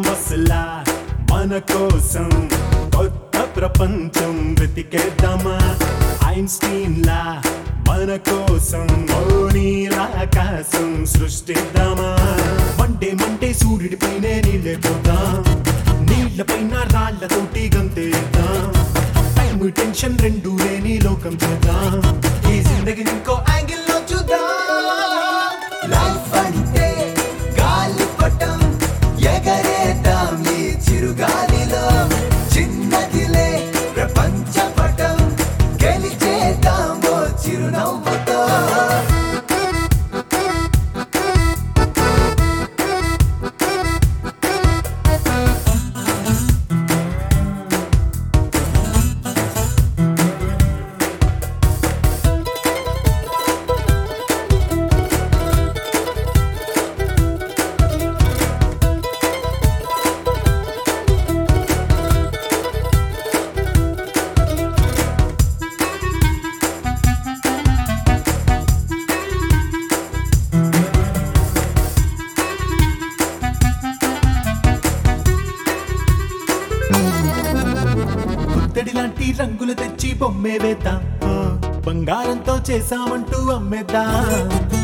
అసలా మన కోసం కొత్త ప్రపంచం వెతికేద్దామా ఐన్స్టీన్ లా మన కోసం ఓ నీలాకాశం సృష్టిద్దామా మంటే మంటే సూర్యుడిపైనే నీళ్ళైపోతాం నీళ్లపైన రాళ్లతోటి గంతేద్దాం టైం టెన్షన్ రెండు లేని లోకం చేద్దాం ఈ జిందగిని ఇంకో యాంగిల్ లో చూద్దాం లైఫ్ అంటే గాలిపటం ఎగరేద్దాం ఈ చిరుగాలిలో చిన్నదిలే ప్రపంచ పటం గెలిచేద్దాం ఓ చిరునవ్వుతో పుత్తడి లాంటి రంగులు తెచ్చి బొమ్మే వేద్దాం బంగారంతో చేసామంటూ అమ్మేద్దాం